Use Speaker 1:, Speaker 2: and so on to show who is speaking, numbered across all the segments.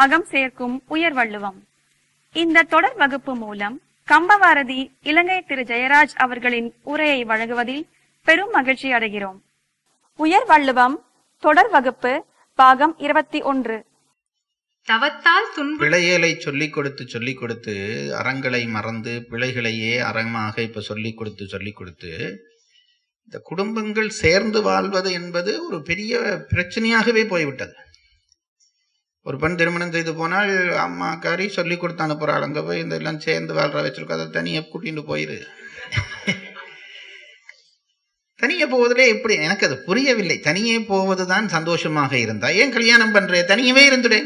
Speaker 1: அகம் சேர்க்கும் உயர் வள்ளுவம் இந்த தொடர் வகுப்பு மூலம் கம்பவாரதி இலங்கை திரு ஜெயராஜ் அவர்களின் உரையை வழங்குவதில் பெரும் மகிழ்ச்சி அடைகிறோம் உயர் வள்ளுவம் தொடர் வகுப்பு பாகம் இருபத்தி ஒன்று
Speaker 2: தவத்தால் துன்பு
Speaker 3: பிழையலை சொல்லிக் கொடுத்து சொல்லிக் கொடுத்து அறங்களை மறந்து பிழைகளையே அறமாக இப்ப சொல்லிக் கொடுத்து சொல்லிக் கொடுத்து இந்த குடும்பங்கள் சேர்ந்து வாழ்வது என்பது ஒரு பெரிய பிரச்சனையாகவே போய்விட்டது ஒரு பெண் திருமணம் செய்து போனால் அம்மா காரி சொல்லி கொடுத்து அனுப்புறாள் அங்க போய் இந்த எல்லாம் சேர்ந்து வாழ்ற வச்சிருக்கோம் அதை தனியா கூட்டிட்டு போயிரு தனியே போவதிலே எப்படி எனக்கு அது புரியவில்லை தனியே போவதுதான் சந்தோஷமாக இருந்தா ஏன் கல்யாணம் பண்றே தனியவே இருந்துடேன்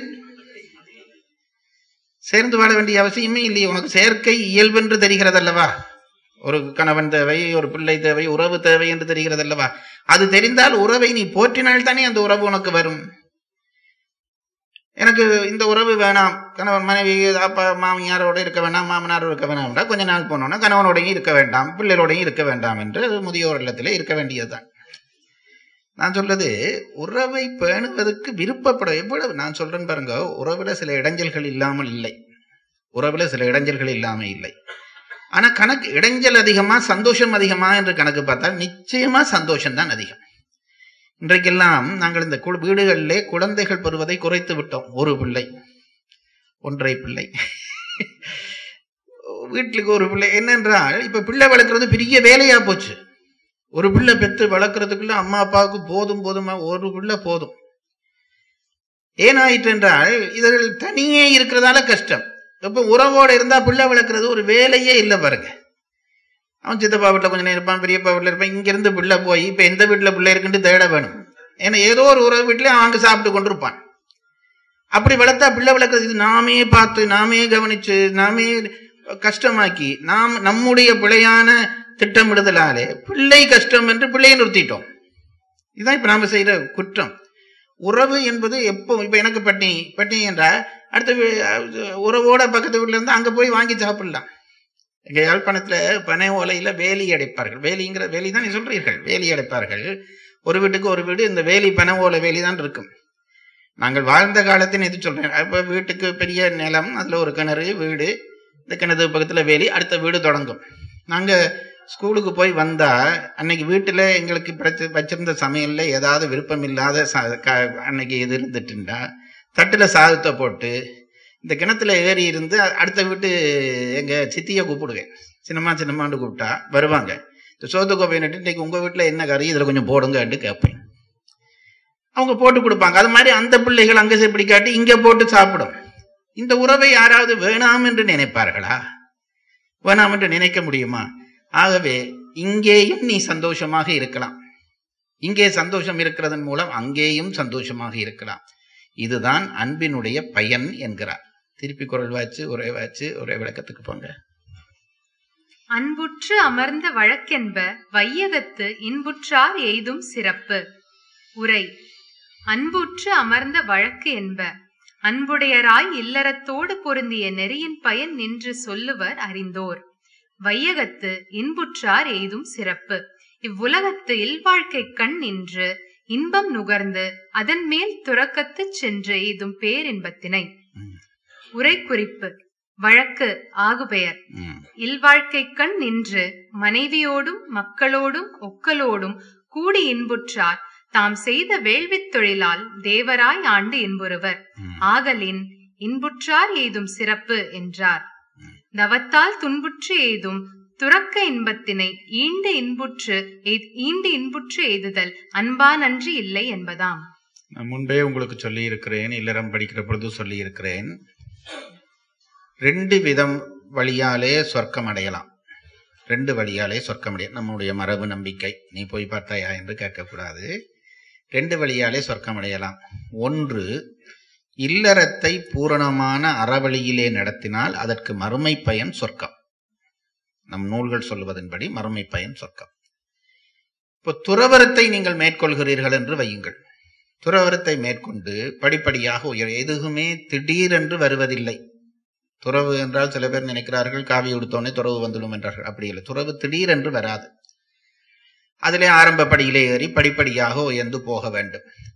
Speaker 3: சேர்ந்து வாழ வேண்டிய அவசியமே இல்லையே உனக்கு சேர்க்கை இயல்பென்று தெரிகிறதல்லவா ஒரு கணவன் தேவை ஒரு பிள்ளை தேவை உறவு தேவை என்று தெரிகிறதல்லவா அது தெரிந்தால் உறவை நீ போற்றினால் தானே அந்த உறவு உனக்கு வரும் எனக்கு இந்த உறவு வேணாம் கணவன் மனைவி அப்பா மாமியாரோட இருக்க வேண்டாம் மாமனாரோட இருக்க வேண்டாம்டா கொஞ்ச நாள் போனோன்னா கணவனோடையும் இருக்க வேண்டாம் பிள்ளைகளோடையும் இருக்க வேண்டாம் என்று முதியோர் இல்லத்திலே இருக்க வேண்டியதுதான் நான் சொல்றது உறவை பேணுவதற்கு விருப்பப்பட எவ்வளவு நான் சொல்றேன் பாருங்க உறவுல சில இடைஞ்சல்கள் இல்லாமல் இல்லை உறவுல சில இடைஞ்சல்கள் இல்லாமல் இல்லை ஆனா கணக்கு இடைஞ்சல் அதிகமா சந்தோஷம் அதிகமா என்று கணக்கு பார்த்தால் நிச்சயமா சந்தோஷம் தான் அதிகம் இன்றைக்கெல்லாம் நாங்கள் இந்த கு- வீடுகளிலே குழந்தைகள் பெறுவதை குறைத்து விட்டோம் ஒரு பிள்ளை ஒன்றை பிள்ளை வீட்டுக்கு ஒரு பிள்ளை என்னென்றால் இப்ப பிள்ளை வளர்க்கறது பெரிய வேலையா போச்சு ஒரு பிள்ளை பெற்று வளர்க்கறதுக்குள்ள அம்மா அப்பாவுக்கு போதும் போதுமா ஒரு பிள்ளை போதும் ஏனாயிற்று என்றால் இதர்கள் தனியே இருக்கிறதால கஷ்டம் இப்ப உறவோட இருந்தா பிள்ளை வளர்க்கறது ஒரு வேலையே இல்லை பாருங்க அவன் சித்தப்பா வீட்டுல கொஞ்ச நேரம் இருப்பான் பெரியப்பா வீட்டுல இருப்பான் இங்க இருந்து பிள்ளை போய் இப்ப எந்த வீட்டுல பிள்ளை இருக்குன்னு தேட வேணும் ஏன்னா ஏதோ ஒரு உறவு வீட்டுல அவன் அங்க சாப்பிட்டு கொண்டிருப்பான் அப்படி வளர்த்தா பிள்ளை வளர்க்கறது இது நாமே பார்த்து நாமே கவனிச்சு நாமே கஷ்டமாக்கி நாம் நம்முடைய பிழையான திட்டமிடுதலாலே பிள்ளை கஷ்டம் என்று பிள்ளையை நிறுத்திட்டோம் இதுதான் இப்ப நாம செய்யற குற்றம் உறவு என்பது எப்போ இப்ப எனக்கு பட்டினி பட்டினி என்றா அடுத்த வீ- அஹ் உறவோட பக்கத்து வீட்டுல இருந்து அங்க போய் வாங்கி சாப்பிடலாம் எங்க யாழ்ப்பாணத்துல பனை ஓலையில வேலி அடைப்பார்கள் வேலிங்கிற வேலி தான் நீ சொல்றீர்கள் வேலி அடைப்பார்கள் ஒரு வீட்டுக்கு ஒரு வீடு இந்த வேலி பனை ஓலை வேலி தான் இருக்கும் நாங்கள் வாழ்ந்த காலத்தின் இது சொல்றேன் அப்ப வீட்டுக்கு பெரிய நிலம் அதுல ஒரு கிணறு வீடு இந்த கிணறு பக்கத்துல வேலி அடுத்த வீடு தொடங்கும் நாங்க ஸ்கூலுக்கு போய் வந்தா அன்னைக்கு வீட்டுல எங்களுக்கு பிரச்ச- வச்சிருந்த சமையல்ல ஏதாவது விருப்பம் இல்லாத ச- க- அன்னைக்கு இது இருந்துட்டுண்டா தட்டுல சாதத்தை போட்டு இந்த கிணத்துல ஏறி இருந்து அ- அடுத்த வீட்டு எங்க சித்திய கூப்பிடுவேன் சின்னம்மா சின்னம்மான்னு கூப்பிட்டா வருவாங்க இந்த சோத்து கோப்பை நட்டு இன்னைக்கு உங்க வீட்டுல என்ன கறி இதுல கொஞ்சம் போடுங்கன்னு கேட்பேன் அவங்க போட்டு கொடுப்பாங்க அது மாதிரி அந்த பிள்ளைகள் அங்க போய் பிடிக்காட்டி இங்க போட்டு சாப்பிடும் இந்த உறவை யாராவது வேணாம் என்று நினைப்பார்களா வேணாம் என்று நினைக்க முடியுமா ஆகவே இங்கேயும் நீ சந்தோஷமாக இருக்கலாம் இங்கே சந்தோஷம் இருக்கிறதன் மூலம் அங்கேயும் சந்தோஷமாக இருக்கலாம் இதுதான் அன்பினுடைய பயன் என்கிறார் திருப்பி குரல் வாச்சு ஒரே வாச்சு ஒரே விளக்கத்துக்கு போங்க
Speaker 2: அன்புற்று அமர்ந்த வழக்கென்ப வையகத்து இன்புற்றார் எய்தும் சிறப்பு உரை அன்புற்று அமர்ந்த வழக்கு என்ப அன்புடையராய் இல்லறத்தோடு பொருந்திய நெறியின் பயன் நின்று சொல்லுவர் அறிந்தோர் வையகத்து இன்புற்றார் எய்தும் சிறப்பு இவ்வுலகத்து இல்வாழ்க்கை கண் நின்று இன்பம் நுகர்ந்து அதன் மேல் துறக்கத்துச் சென்று எய்தும் பேரின்பத்தினை
Speaker 3: ம்,
Speaker 2: உரை குறிப்பு வழக்கு ஆகுபெயர்
Speaker 3: ம்,
Speaker 2: இல்வாழ்க்கை கண் நின்று மனைவியோடும் மக்களோடும் ஒக்கலோடும் கூடி இன்புற்றார் தாம் செய்த வேள்வித் தொழிலால் தேவராய் ஆண்டு இன்புறுவர்
Speaker 3: ம்.
Speaker 2: ஆகலின் இன்புற்றார் எய்தும் சிறப்பு என்றார் தவத்தால் துன்புற்று எய்தும் துறக்க இன்பத்தினை ஈண்டு இன்புற்று எய்த்- ஈண்டு இன்புற்று எய்துதல் அன்பா நன்றி இல்லை என்பதாம்
Speaker 3: நான் முன்பே உங்களுக்கு சொல்லி இருக்கிறேன் இல்லறம் படிக்கிற பொழுது சொல்லி இருக்கிறேன் ரெண்டு விதம் வழியாலே சொர்க்கம் அடையலாம் ரெண்டு வழியாலே சொர்க்கம் அடைய நம்முடைய மரபு நம்பிக்கை நீ போய் பார்த்தாயா என்று கேட்கக்கூடாது ரெண்டு வழியாலே சொர்க்கம் அடையலாம் ஒன்று இல்லறத்தை பூரணமான அறவழியிலே நடத்தினால் அதற்கு மறுமை பயன் சொர்க்கம் நம் நூல்கள் சொல்லுவதன்படி மறுமை பயன் சொர்க்கம் இப்போ துறவரத்தை நீங்கள் மேற்கொள்கிறீர்கள் என்று வையுங்கள் துறவரத்தை மேற்கொண்டு படிப்படியாக உயர் எதுவுமே திடீரென்று வருவதில்லை துறவு என்றால் சில பேர் நினைக்கிறார்கள் காவி உடுத்தோனே துறவு வந்துடும் என்றார்கள் அப்படி இல்லை துறவு திடீரென்று வராது அதிலே ஆரம்ப படியிலே ஏறி படிப்படியாக உயர்ந்து போக வேண்டும்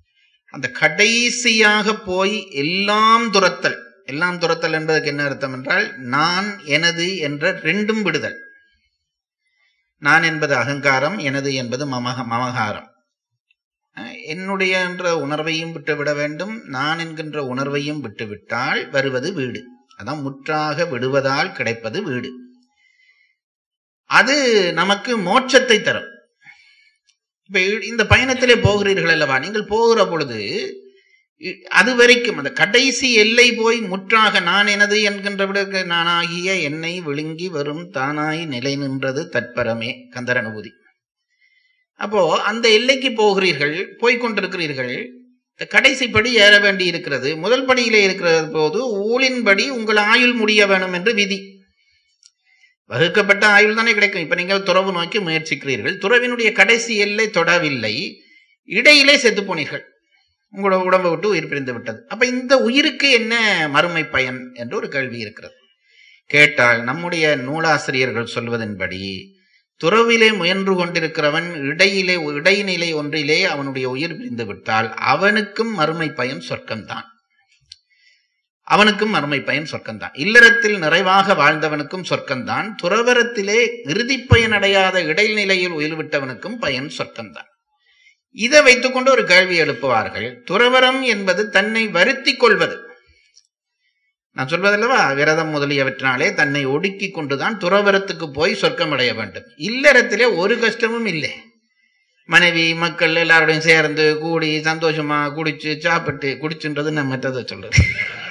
Speaker 3: அந்த கடைசியாக போய் எல்லாம் துரத்தல் எல்லாம் துரத்தல் என்பதற்கு என்ன அர்த்தம் என்றால் நான் எனது என்ற ரெண்டும் விடுதல் நான் என்பது அகங்காரம் எனது என்பது மமக மமகாரம் அஹ் என்னுடைய என்ற உணர்வையும் விட்டுவிட வேண்டும் நான் என்கின்ற உணர்வையும் விட்டுவிட்டால் வருவது வீடு அதான் முற்றாக விடுவதால் கிடைப்பது வீடு அது நமக்கு மோட்சத்தை தரும் இப்ப இந்த பயணத்திலே போகிறீர்கள் அல்லவா நீங்கள் போகிற பொழுது இ- அது வரைக்கும் அந்த கடைசி எல்லை போய் முற்றாக நான் எனது என்கின்ற விட நானாகிய என்னை விழுங்கி வரும் தானாய் நிலை நின்றது தற்பரமே கந்தர் அனுபூதி அப்போ அந்த எல்லைக்கு போகிறீர்கள் போய்க் கொண்டிருக்கிறீர்கள் இந்த கடைசி படி ஏற வேண்டி இருக்கிறது முதல் படியிலே இருக்கிற போது ஊழின்படி உங்கள் ஆயுள் முடிய வேணும் என்று விதி வகுக்கப்பட்ட ஆயுள் தானே கிடைக்கும் இப்ப நீங்கள் துறவு நோக்கி முயற்சிக்கிறீர்கள் துறவினுடைய கடைசி எல்லை தொடவில்லை இடையிலே செத்து போனீர்கள் உங்களோட உடம்பை விட்டு உயிர் பிரிந்து விட்டது அப்ப இந்த உயிருக்கு என்ன மறுமை பயன் என்று ஒரு கேள்வி இருக்கிறது கேட்டால் நம்முடைய நூலாசிரியர்கள் சொல்வதன்படி துறவிலே முயன்று கொண்டிருக்கிறவன் இடையிலே இடைநிலை ஒன்றிலே அவனுடைய உயிர் பிரிந்து விட்டால் அவனுக்கும் மறுமை பயன் சொர்க்கம்தான் அவனுக்கும் மறுமை பயன் சொர்க்கம்தான் இல்லறத்தில் நிறைவாக வாழ்ந்தவனுக்கும் சொர்க்கம்தான் துறவரத்திலே இறுதி பயன் அடையாத இடைநிலையில் உயிர் விட்டவனுக்கும் பயன் சொர்க்கம்தான் இதை வைத்துக்கொண்டு ஒரு கேள்வி எழுப்புவார்கள் துறவரம் என்பது தன்னை வருத்திக் கொள்வது நான் சொல்வதல்லவா விரதம் முதலியவற்றினாலே தன்னை ஒடுக்கி கொண்டுதான் துறவரத்துக்கு போய் சொர்க்கம் அடைய வேண்டும் இல்லறத்திலே ஒரு கஷ்டமும் இல்லை மனைவி மக்கள் எல்லாரோடையும் சேர்ந்து கூடி சந்தோஷமா குடிச்சு சாப்பிட்டு குடிச்சுன்றது நான் மற்றதை சொல்றது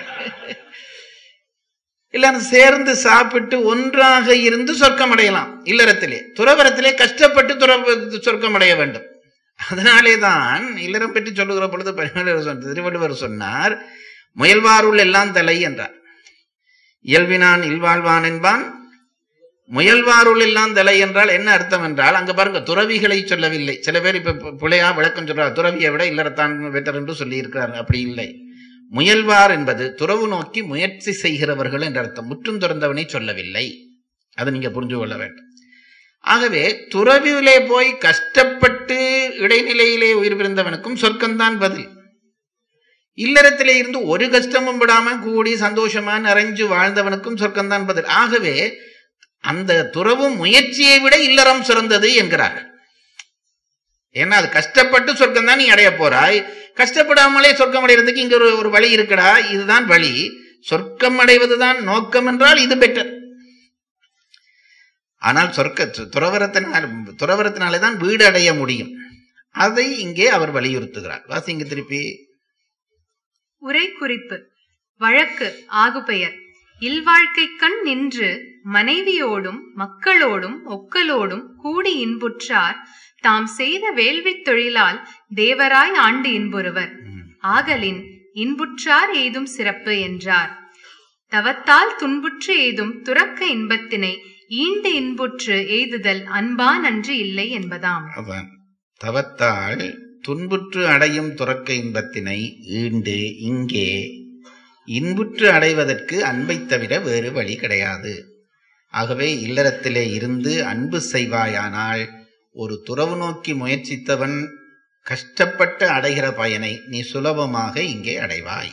Speaker 3: எல்லாரும் சேர்ந்து சாப்பிட்டு ஒன்றாக இருந்து சொர்க்கம் அடையலாம் இல்லறத்திலே துறவரத்திலே கஷ்டப்பட்டு துறவ சொர்க்கம் அடைய வேண்டும் அதனாலே தான் இல்லறம் பற்றி சொல்லுகிற பொழுது பரிமளர் சொன்ன திருவள்ளுவர் சொன்னார் முயல்வாருள் எல்லாம் தலை என்றார் இயல்பினான் இல்வாழ்வான் என்பான் முயல்வாருள் எல்லாம் தலை என்றால் என்ன அர்த்தம் என்றால் அங்க பாருங்க துறவிகளை சொல்லவில்லை சில பேர் இப்ப பு- பிழையா விளக்கம் சொல்றார் துறவியை விட இல்லறத்தான் பெட்டர் என்று சொல்லி இருக்கிறார் அப்படி இல்லை முயல்வார் என்பது துறவு நோக்கி முயற்சி செய்கிறவர்கள் என்ற அர்த்தம் முற்றும் துறந்தவனை சொல்லவில்லை அதை நீங்க புரிஞ்சு கொள்ள வேண்டும் ஆகவே துறவிலே போய் கஷ்டப்பட்டு இடைநிலையிலே உயிர் பிறந்தவனுக்கும் சொர்க்கம்தான் பதில் இல்லறத்திலே இருந்து ஒரு கஷ்டமும் விடாம கூடி சந்தோஷமா நிறைஞ்சு வாழ்ந்தவனுக்கும் சொர்க்கம்தான் பதில் ஆகவே அந்த துறவு முயற்சியை விட இல்லறம் சிறந்தது என்கிறார்கள் ஏன்னா அது கஷ்டப்பட்டு சொர்க்கம் தான் நீ அடைய போறாய் கஷ்டப்படாமலே சொர்க்கம் அடைகிறதுக்கு இங்க ஒரு ஒரு வழி இருக்குடா இதுதான் வழி சொர்க்கம் அடைவதுதான் நோக்கம் என்றால் இது பெட்டர் ஆனால் சொர்க்க து- துறவரத்தினால் துறவரத்தினாலே தான் வீடு அடைய முடியும் அதை இங்கே அவர் வலியுறுத்துகிறார் வாசிங்க திருப்பி
Speaker 2: உரை குறிப்பு வழக்கு ஆகுபெயர் இல்வாழ்க்கை கண் நின்று மனைவியோடும் மக்களோடும் ஒக்கலோடும் கூடி இன்புற்றார் தாம் செய்த வேள்வித் தொழிலால் தேவராய் ஆண்டு இன்புறுவர்
Speaker 3: ம்.
Speaker 2: ஆகலின் இன்புற்றார் ஏதும் சிறப்பு என்றார் தவத்தால் துன்புற்று ஏதும் துறக்க இன்பத்தினை ஈண்டு இன்புற்று எய்துதல் அன்பா நன்றி இல்லை என்பதாம்
Speaker 3: அதான் தவத்தால் துன்புற்று அடையும் துறக்க இன்பத்தினை ஈண்டு இங்கே இன்புற்று அடைவதற்கு அன்பைத் தவிர வேறு வழி கிடையாது ஆகவே இல்லறத்திலே இருந்து அன்பு செய்வாயானால் ஒரு துறவு நோக்கி முயற்சித்தவன் கஷ்டப்பட்டு அடைகிற பயனை நீ சுலபமாக இங்கே அடைவாய்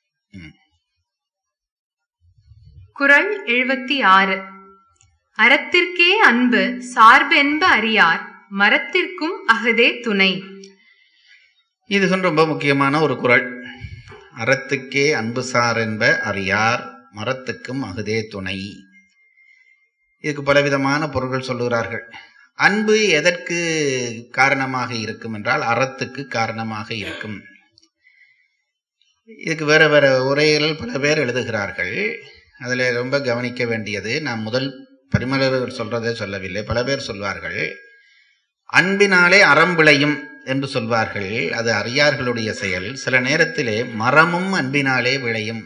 Speaker 2: குறள் எழுபத்தி ஆறு அறத்திற்கே அன்பு சார்பென்ப அறியார் மரத்திற்கும் அகுதே துணை
Speaker 3: இது ரொம்ப முக்கியமான ஒரு குறள் அறத்துக்கே அன்பு சார் என்ப அறியார் மரத்துக்கும் அகுதே துணை இதுக்கு பலவிதமான பொருள்கள் சொல்லுகிறார்கள் அன்பு எதற்கு காரணமாக இருக்கும் என்றால் அறத்துக்கு காரணமாக இருக்கும் இதுக்கு வேற வேற உரைகள் பல பேர் எழுதுகிறார்கள் அதில் ரொம்ப கவனிக்க வேண்டியது நான் முதல் பரிமளர் சொல்றதை சொல்லவில்லை பல பேர் சொல்வார்கள் அன்பினாலே அறம் விளையும் என்று சொல்வார்கள் அது அறியார்களுடைய செயல் சில நேரத்திலே மரமும் அன்பினாலே விளையும்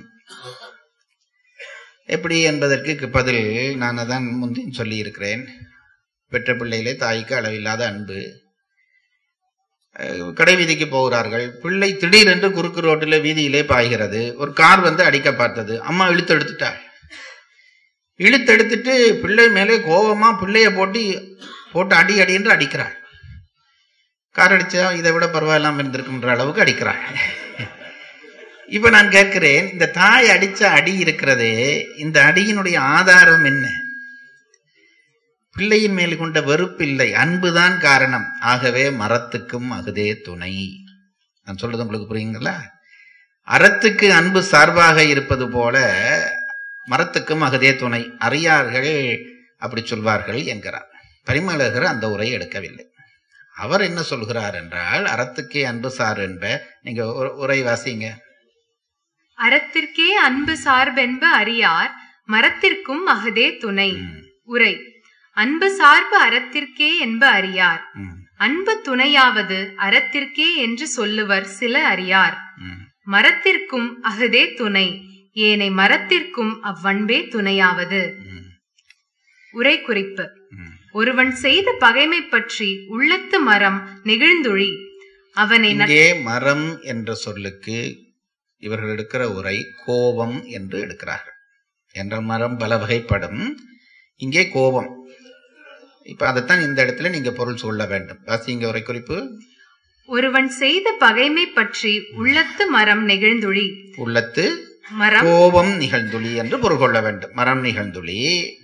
Speaker 3: எப்படி என்பதற்கு பதில் நான் அதான் முந்தின் சொல்லி இருக்கிறேன் பெற்ற பிள்ளையிலே தாய்க்கு அளவில்லாத அன்பு அஹ் கடை வீதிக்கு போகிறார்கள் பிள்ளை திடீரென்று குறுக்கு ரோட்டில் வீதியிலே பாய்கிறது ஒரு கார் வந்து அடிக்க பார்த்தது அம்மா இழுத்து எடுத்துட்டாள் இழுத்து எடுத்துட்டு பிள்ளை மேலே கோபமா பிள்ளைய போட்டு போட்டு அடி அடி என்று அடிக்கிறாள் கார் அடிச்சா இதை விட பரவாயில்லாம இருந்திருக்குன்ற அளவுக்கு அடிக்கிறாள் இப்ப நான் கேட்கிறேன் இந்த தாய் அடிச்ச அடி இருக்கிறதே இந்த அடியினுடைய ஆதாரம் என்ன பிள்ளையின் மேல் கொண்ட வெறுப்பு இல்லை அன்புதான் காரணம் ஆகவே மரத்துக்கும் அகுதே துணை நான் சொல்றது உங்களுக்கு புரியுங்களா அறத்துக்கு அன்பு சார்பாக இருப்பது போல மரத்துக்கும் அகுதே துணை அறியார்கள் அப்படி சொல்வார்கள் என்கிறார் பரிமலகர் அந்த உரை எடுக்கவில்லை அவர் என்ன சொல்கிறார் என்றால் அறத்துக்கே அன்பு சார் என்ப நீங்க உ- உரை வாசிங்க
Speaker 2: அறத்திற்கே அன்பு சார்பென்ப அறியார் மரத்திற்கும் அகதே துணை
Speaker 3: ம்,
Speaker 2: உரை அன்பு சார்பு அறத்திற்கே என்ப அறியார்
Speaker 3: ம்,
Speaker 2: அன்பு துணையாவது அறத்திற்கே என்று சொல்லுவர் சில அறியார்
Speaker 3: ம்.
Speaker 2: மரத்திற்கும் அகதே துணை ஏனை மரத்திற்கும் அவ்வன்பே துணையாவது
Speaker 3: ம்,
Speaker 2: உரை குறிப்பு
Speaker 3: ம்.
Speaker 2: ஒருவன் செய்த பகைமை பற்றி உள்ளத்து மரம் நெகிழ்ந்துழி அவனை நட்-
Speaker 3: இங்கே மரம் என்ற சொல்லுக்கு இவர்கள் எடுக்கிற உரை கோபம் என்று எடுக்கிறார்கள் என்ற மரம் பல வகைப்படும் இங்கே கோபம் இப்ப அதைத்தான் இந்த இடத்துல நீங்க பொருள் சொல்ல வேண்டும் வாசிங்க உரை குறிப்பு
Speaker 2: ஒருவன் செய்த பகைமை பற்றி உள்ளத்து மரம் நெகிழ்ந்துழி
Speaker 3: உள்ளத்து
Speaker 2: மரம்
Speaker 3: கோபம் நிகழ்ந்துளி என்று பொருள் கொள்ள வேண்டும் மரம் நிகழ்ந்துளி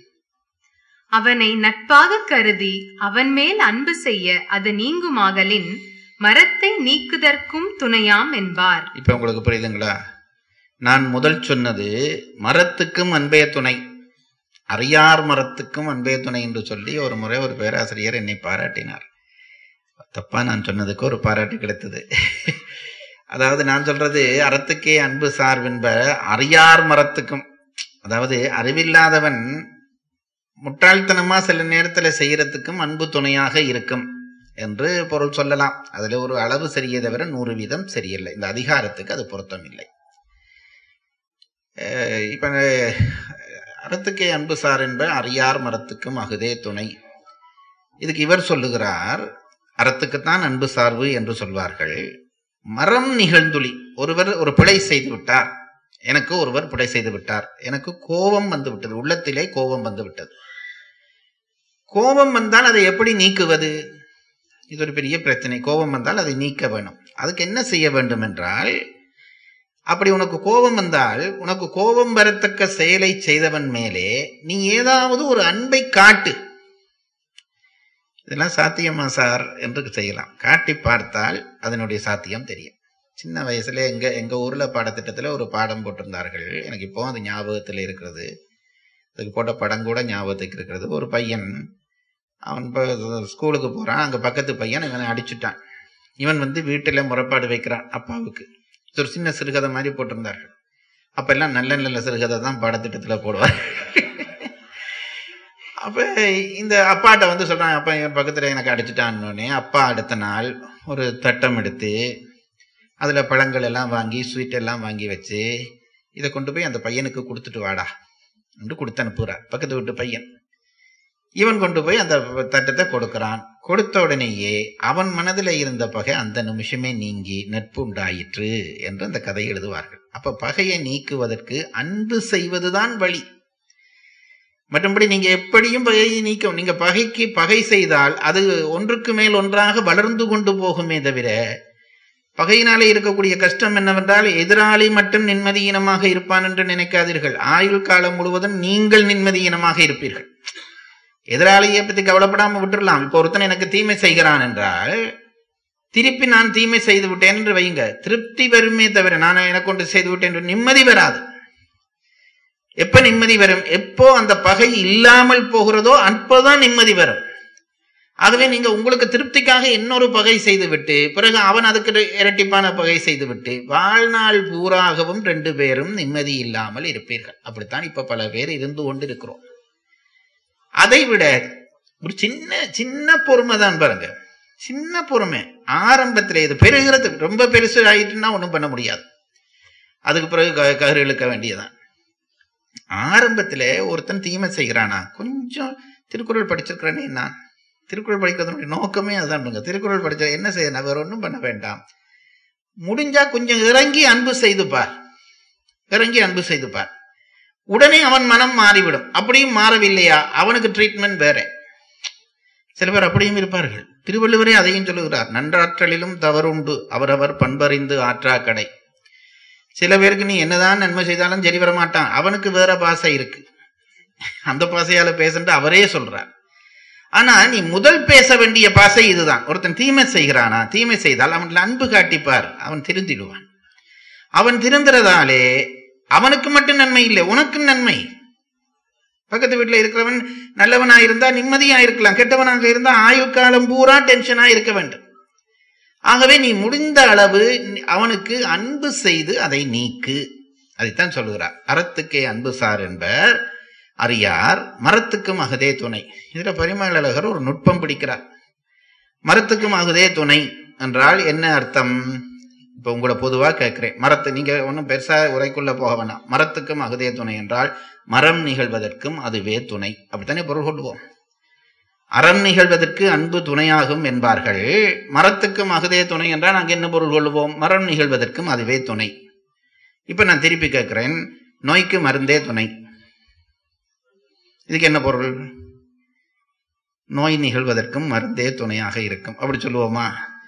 Speaker 2: அவனை நட்பாக கருதி அவன் மேல் அன்பு செய்ய அது நீங்குமாகலின் மரத்தை நீக்குதற்கும் துணையாம் என்பார்
Speaker 3: இப்ப உங்களுக்கு புரியுதுங்களா நான் முதல் சொன்னது மரத்துக்கும் அன்பே துணை அறியார் மரத்துக்கும் அன்பே துணை என்று சொல்லி ஒரு முறை ஒரு பேராசிரியர் என்னை பாராட்டினார் தப்பா நான் சொன்னதுக்கு ஒரு பாராட்டு கிடைத்தது அதாவது நான் சொல்றது அறத்துக்கே அன்பு சார்பென்ப அறியார் மரத்துக்கும் அதாவது அறிவில்லாதவன் முட்டாள்தனமா சில நேரத்துல செய்யறதுக்கும் அன்பு துணையாக இருக்கும் என்று பொருள் சொல்லலாம் அதுல ஒரு அளவு சரியே தவிர நூறு வீதம் சரியில்லை இந்த அதிகாரத்துக்கு அது பொருத்தம் இல்லை அஹ் இப்ப அஹ், அறத்துக்கே அன்பு சார் என்ப அறியார் மரத்துக்கும் அகுதே துணை இதுக்கு இவர் சொல்லுகிறார் அறத்துக்குத்தான் அன்பு சார்பு என்று சொல்வார்கள் மரம் நிகழ்ந்துளி ஒருவர் ஒரு பிழை செய்து விட்டார் எனக்கு ஒருவர் பிழை செய்து விட்டார் எனக்கு கோபம் வந்து விட்டது உள்ளத்திலே கோபம் வந்து விட்டது கோபம் வந்தால் அதை எப்படி நீக்குவது இது ஒரு பெரிய பிரச்சனை கோபம் வந்தால் அதை நீக்க வேணும் அதுக்கு என்ன செய்ய வேண்டும் என்றால் அப்படி உனக்கு கோபம் வந்தால் உனக்கு கோபம் வரத்தக்க செயலை செய்தவன் மேலே நீ ஏதாவது ஒரு அன்பை காட்டு இதெல்லாம் சாத்தியமா சார் என்று செய்யலாம் காட்டி பார்த்தால் அதனுடைய சாத்தியம் தெரியும் சின்ன வயசுல எங்க எங்க ஊர்ல பாடத்திட்டத்துல ஒரு பாடம் போட்டிருந்தார்கள் எனக்கு இப்போ அது ஞாபகத்துல இருக்கிறது அதுக்கு போட்ட படம் கூட ஞாபகத்துக்கு இருக்கிறது ஒரு பையன் அவன் இப்போ ஸ்கூலுக்கு போறான் அங்க பக்கத்து பையன் இவனை அடிச்சுட்டான் இவன் வந்து வீட்டுல முறைப்பாடு வைக்கிறான் அப்பாவுக்கு இது ஒரு சின்ன சிறுகதை மாதிரி போட்டிருந்தார்கள் அப்ப எல்லாம் நல்ல நல்ல சிறுகதை தான் பாடத்திட்டத்துல போடுவார் அப்ப இந்த அப்பாட்ட வந்து சொல்றான் அப்பா இவன் பக்கத்துல எனக்கு அடிச்சுட்டான்னொடனே அப்பா அடுத்த நாள் ஒரு தட்டம் எடுத்து அதுல பழங்கள் எல்லாம் வாங்கி ஸ்வீட் எல்லாம் வாங்கி வச்சு இதை கொண்டு போய் அந்த பையனுக்கு கொடுத்துட்டு வாடா என்று கொடுத்து அனுப்புகிறார் பக்கத்து வீட்டு பையன் இவன் கொண்டு போய் அந்த தட்டத்தை கொடுக்கிறான் கொடுத்த உடனேயே அவன் மனதில் இருந்த பகை அந்த நிமிஷமே நீங்கி நட்பு உண்டாயிற்று என்று அந்த கதை எழுதுவார்கள் அப்ப பகையை நீக்குவதற்கு அன்பு செய்வதுதான் வழி மற்றபடி நீங்க எப்படியும் பகையை நீக்கும் நீங்க பகைக்கு பகை செய்தால் அது ஒன்றுக்கு மேல் ஒன்றாக வளர்ந்து கொண்டு போகுமே தவிர பகையினாலே இருக்கக்கூடிய கஷ்டம் என்னவென்றால் எதிராளி மட்டும் நிம்மதியீனமாக இருப்பான் என்று நினைக்காதீர்கள் ஆயுள் காலம் முழுவதும் நீங்கள் நிம்மதியீனமாக இருப்பீர்கள் எதிராளியை பத்தி கவலைப்படாம விட்டுறலாம் இப்போ ஒருத்தன் எனக்கு தீமை செய்கிறான் என்றால் திருப்பி நான் தீமை செய்து விட்டேன் என்று வையுங்க திருப்தி வருமே தவிர நான் எனக்கு ஒன்று செய்து விட்டேன் என்று நிம்மதி வராது எப்ப நிம்மதி வரும் எப்போ அந்த பகை இல்லாமல் போகிறதோ அப்போதான் நிம்மதி வரும் ஆகவே நீங்க உங்களுக்கு திருப்திக்காக இன்னொரு பகை செய்து விட்டு பிறகு அவன் அதுக்கு இரட்டிப்பான பகை செய்து விட்டு வாழ்நாள் பூராகவும் ரெண்டு பேரும் நிம்மதி இல்லாமல் இருப்பீர்கள் அப்படித்தான் இப்ப பல பேர் இருந்து கொண்டு இருக்கிறோம் அதை விட ஒரு சின்ன சின்ன பொறுமை தான் பாருங்க சின்ன பொறுமை ஆரம்பத்தில் இது பெருகிறது ரொம்ப பெருசு ஆயிட்டுன்னா ஒன்றும் பண்ண முடியாது அதுக்கு பிறகு க- கயிறு இழுக்க வேண்டியதான் ஆரம்பத்தில் ஒருத்தன் தீமை செய்கிறானா கொஞ்சம் திருக்குறள் படிச்சிருக்கிறேனே நான் திருக்குறள் படிக்கிறதுனுடைய நோக்கமே அதான் பாருங்க திருக்குறள் படிச்ச என்ன செய்யணும் வேற ஒன்றும் பண்ண வேண்டாம் முடிஞ்சா கொஞ்சம் இறங்கி அன்பு செய்து பார் இறங்கி அன்பு செய்து பார் உடனே அவன் மனம் மாறிவிடும் அப்படியும் மாறவில்லையா அவனுக்கு ட்ரீட்மெண்ட் வேற சில பேர் அப்படியும் இருப்பார்கள் திருவள்ளுவரே அதையும் சொல்லுகிறார் நன்றாற்றலிலும் தவறுண்டு அவரவர் பண்பறிந்து ஆற்றா கடை சில பேருக்கு நீ என்னதான் நன்மை செய்தாலும் சரி வர மாட்டான் அவனுக்கு வேற பாசை இருக்கு அந்த பாசையால பேசுன்ட்டு அவரே சொல்றார் ஆனா நீ முதல் பேச வேண்டிய பாசை இதுதான் ஒருத்தன் தீமை செய்கிறானா தீமை செய்தால் அவன்ல அன்பு காட்டிப்பார் அவன் திருந்திடுவான் அவன் திருந்துறதாலே அவனுக்கு மட்டும் நன்மை இல்லை உனக்கும் நன்மை பக்கத்து வீட்டுல இருக்கிறவன் நல்லவனா இருந்தா நிம்மதியா இருக்கலாம் கெட்டவனாக இருந்தா ஆயுள் காலம் பூரா டென்ஷனா இருக்க வேண்டும் ஆகவே நீ முடிந்த அளவு அவனுக்கு அன்பு செய்து அதை நீக்கு அதைத்தான் சொல்லுகிறார் அறத்துக்கே அன்பு சார் என்பர் அறியார் மரத்துக்கும் அகுதே துணை இதுல பரிமளகர் ஒரு நுட்பம் பிடிக்கிறார் மரத்துக்கும் அகுதே துணை என்றால் என்ன அர்த்தம் இப்ப உங்களை பொதுவா கேட்கிறேன் மரத்து நீங்க ஒன்றும் பெருசா உரைக்குள்ள போக வேணாம் மரத்துக்கும் அகுதே துணை என்றால் மரம் நிகழ்வதற்கும் அதுவே துணை அப்படித்தானே பொருள் கொள்வோம் அறம் நிகழ்வதற்கு அன்பு துணையாகும் என்பார்கள் மரத்துக்கும் அகுதே துணை என்றால் நாங்கள் என்ன பொருள் கொள்வோம் மரம் நிகழ்வதற்கும் அதுவே துணை இப்ப நான் திருப்பி கேட்கிறேன் நோய்க்கு மருந்தே துணை இதுக்கு என்ன பொருள் நோய் நிகழ்வதற்கும் மருந்தே துணையாக இருக்கும் அப்படி சொல்லுவோமா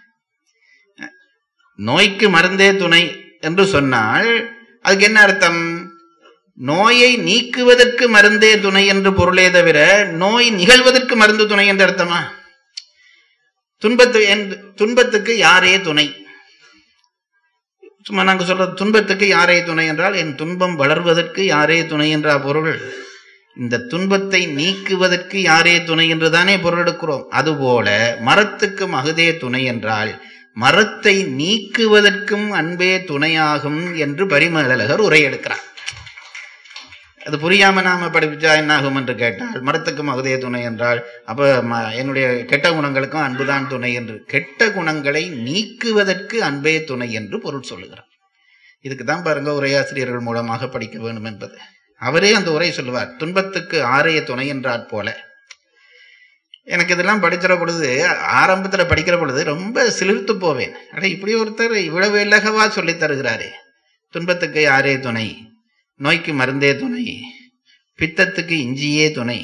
Speaker 3: நோய்க்கு மருந்தே துணை என்று சொன்னால் அதுக்கு என்ன அர்த்தம் நோயை நீக்குவதற்கு மருந்தே துணை என்று பொருளே தவிர நோய் நிகழ்வதற்கு மருந்து துணை என்று அர்த்தமா துன்பத்து துன்பத்துக்கு யாரே துணை சும்மா நாங்க சொல்ற துன்பத்துக்கு யாரே துணை என்றால் என் துன்பம் வளர்வதற்கு யாரே துணை என்ற பொருள் இந்த துன்பத்தை நீக்குவதற்கு யாரே துணை என்று தானே பொருள் எடுக்கிறோம் அதுபோல மரத்துக்கு மகுதே துணை என்றால் மரத்தை நீக்குவதற்கும் அன்பே துணையாகும் என்று பரிமலகர் உரை எடுக்கிறார் அது புரியாம நாம படிச்சா என்ன ஆகும் என்று கேட்டால் மரத்துக்கு மகுதே துணை என்றால் அப்ப என்னுடைய கெட்ட குணங்களுக்கும் அன்புதான் துணை என்று கெட்ட குணங்களை நீக்குவதற்கு அன்பே துணை என்று பொருள் சொல்லுகிறார் இதுக்கு தான் பாருங்க உரையாசிரியர்கள் மூலமாக படிக்க வேண்டும் என்பது அவரே அந்த உரை சொல்லுவார் துன்பத்துக்கு ஆரைய துணை என்றாற் போல எனக்கு இதெல்லாம் படிக்கிற பொழுது ஆரம்பத்துல படிக்கிற பொழுது ரொம்ப சிலிர்த்து போவேன் அட இப்படி ஒருத்தர் இவ்வளவு இலகவா சொல்லி தருகிறாரே துன்பத்துக்கு யாரே துணை நோய்க்கு மருந்தே துணை பித்தத்துக்கு இஞ்சியே துணை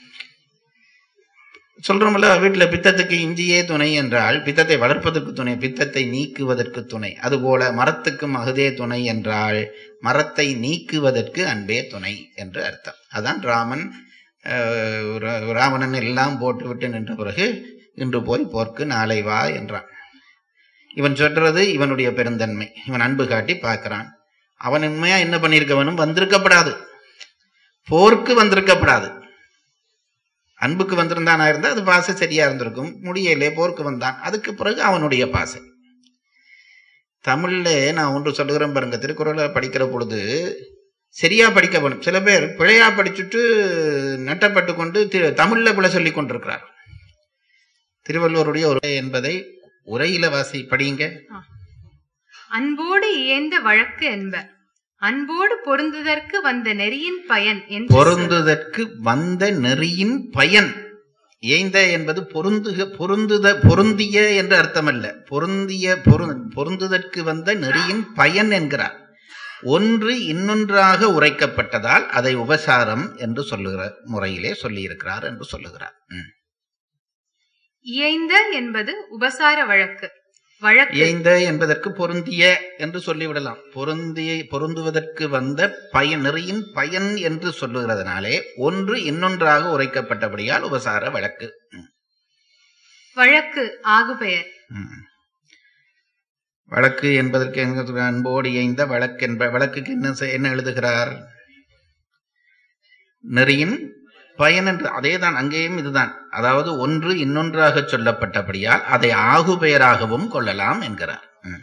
Speaker 3: சொல்றோம்ல வீட்டுல பித்தத்துக்கு இஞ்சியே துணை என்றால் பித்தத்தை வளர்ப்பதற்கு துணை பித்தத்தை நீக்குவதற்கு துணை அதுபோல மரத்துக்கும் அகுதே துணை என்றால் மரத்தை நீக்குவதற்கு அன்பே துணை என்று அர்த்தம் அதான் ராமன் ராவணன் எல்லாம் போட்டு விட்டு நின்ற பிறகு இன்று போய் போர்க்கு நாளை வா என்றான் இவன் சொல்றது இவனுடைய பெருந்தன்மை இவன் அன்பு காட்டி பார்க்கிறான் அவன் உண்மையா என்ன பண்ணியிருக்கவனும் வந்திருக்கப்படாது போருக்கு வந்திருக்கப்படாது அன்புக்கு வந்திருந்தானா இருந்தா அது பாசை சரியா இருந்திருக்கும் முடியலே போருக்கு வந்தான் அதுக்கு பிறகு அவனுடைய பாசை தமிழ்ல நான் ஒன்று சொல்லுகிறேன் பாருங்க திருக்குறளை படிக்கிற பொழுது சரியா படிக்க வேணும் சில பேர் பிழையா படிச்சுட்டு நட்டப்பட்டு கொண்டு தமிழ்ல பிழை சொல்லி கொண்டிருக்கிறார் திருவள்ளுவருடைய உரை என்பதை உரையில வாசி படிங்க
Speaker 2: அன்போடு இயந்த வழக்கு என்ப அன்போடு பொருந்துதற்கு வந்த நெறியின் பயன்
Speaker 3: பொருந்துதற்கு வந்த நெறியின் பயன் ஏய்ந்த என்பது பொருந்துக பொருந்துத பொருந்திய என்று அர்த்தமல்ல பொருந்திய பொருந்துதற்கு வந்த நெறியின் பயன் என்கிறார் ஒன்று இன்னொன்றாக உரைக்கப்பட்டதால் அதை உபசாரம் என்று சொல்லுகிற முறையிலே சொல்லியிருக்கிறார் என்று சொல்லுகிறார்
Speaker 2: இயைந்த என்பது உபசார வழக்கு வழக்கு
Speaker 3: இயைந்த என்பதற்கு பொருந்திய என்று சொல்லிவிடலாம் பொருந்திய பொருந்துவதற்கு வந்த பயன் நெறியின் பயன் என்று சொல்லுகிறதுனாலே ஒன்று இன்னொன்றாக உரைக்கப்பட்டபடியால் உபசார வழக்கு
Speaker 2: வழக்கு ஆகுபெயர்
Speaker 3: வழக்கு என்பதற்கு அன்போடு இயைந்த வழக்கு என்ப வழக்குக்கு என்ன என்ன எழுதுகிறார் நெறியின் பயன் என்று அதேதான் அங்கேயும் இதுதான் அதாவது ஒன்று இன்னொன்றாக சொல்லப்பட்டபடியால் அதை ஆகு பெயராகவும் கொள்ளலாம் என்கிறார்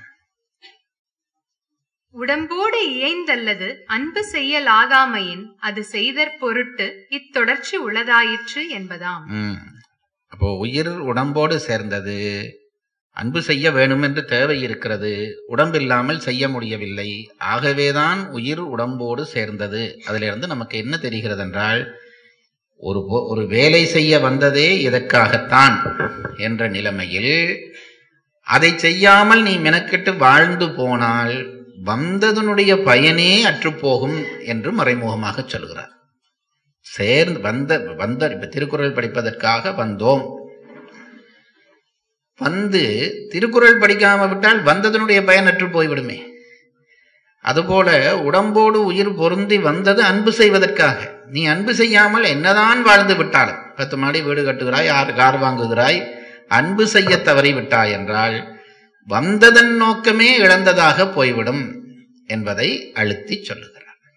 Speaker 2: உடம்போடு இயைந்தல்லது அன்பு செய்யலாகாமையின் அது செய்தற் பொருட்டு இத்தொடர்ச்சி உள்ளதாயிற்று என்பதாம்
Speaker 3: அப்போ உயிர் உடம்போடு சேர்ந்தது அன்பு செய்ய வேணும் என்று தேவை இருக்கிறது உடம்பில்லாமல் செய்ய முடியவில்லை ஆகவேதான் உயிர் உடம்போடு சேர்ந்தது அதிலிருந்து நமக்கு என்ன தெரிகிறது என்றால் ஒரு ஒரு வேலை செய்ய வந்ததே இதற்காகத்தான் என்ற நிலைமையில் அதை செய்யாமல் நீ மெனக்கெட்டு வாழ்ந்து போனால் வந்ததனுடைய பயனே அற்றுப்போகும் என்று மறைமுகமாக சொல்கிறார் சேர்ந்து வந்த வந்த இப்ப திருக்குறள் படிப்பதற்காக வந்தோம் வந்து திருக்குறள் படிக்காம விட்டால் வந்ததனுடைய பயனற்று போய்விடுமே அதுபோல உடம்போடு உயிர் பொருந்தி வந்தது அன்பு செய்வதற்காக நீ அன்பு செய்யாமல் என்னதான் வாழ்ந்து விட்டாலும் பத்து மாடி வீடு கட்டுகிறாய் ஆறு கார் வாங்குகிறாய் அன்பு செய்ய தவறி விட்டாய் என்றால் வந்ததன் நோக்கமே இழந்ததாக போய்விடும் என்பதை அழுத்தி சொல்லுகிறார்